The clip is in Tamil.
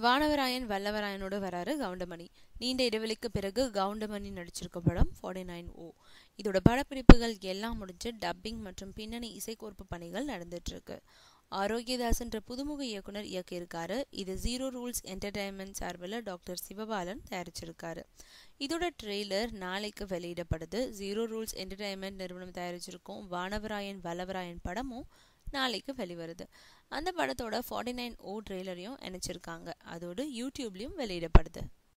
வானவராயன் வல்லவராயனோட வராரு கவுண்டமணி நீண்ட இடைவெளிக்கு பிறகு கவுண்டமணி நடிச்சிருக்க படம் ஃபார்ட்டி நைன் ஓ இதோட படப்பிடிப்புகள் எல்லாம் முடிஞ்சு டப்பிங் மற்றும் பின்னணி இசைக்கோர்ப்பு பணிகள் நடந்துட்டு இருக்கு ஆரோக்கியதாஸ்ன்ற புதுமுக இயக்குனர் இயக்கியிருக்காரு இது ஜீரோ ரூல்ஸ் என்டர்டைன்மெண்ட் சார்பில் டாக்டர் சிவபாலன் தயாரிச்சிருக்காரு இதோட ட்ரெய்லர் நாளைக்கு வெளியிடப்படுது ஜீரோ ரூல்ஸ் என்டர்டைன்மெண்ட் நிறுவனம் தயாரிச்சிருக்கும் வானவராயன் வல்லவராயன் படமும் நாளைக்கு வெளிவருது அந்த படத்தோட ஃபார்ட்டி நைன் ஓ ட்ரெய்லரையும் இணைச்சிருக்காங்க அதோடு யூடியூப்லேயும் வெளியிடப்படுது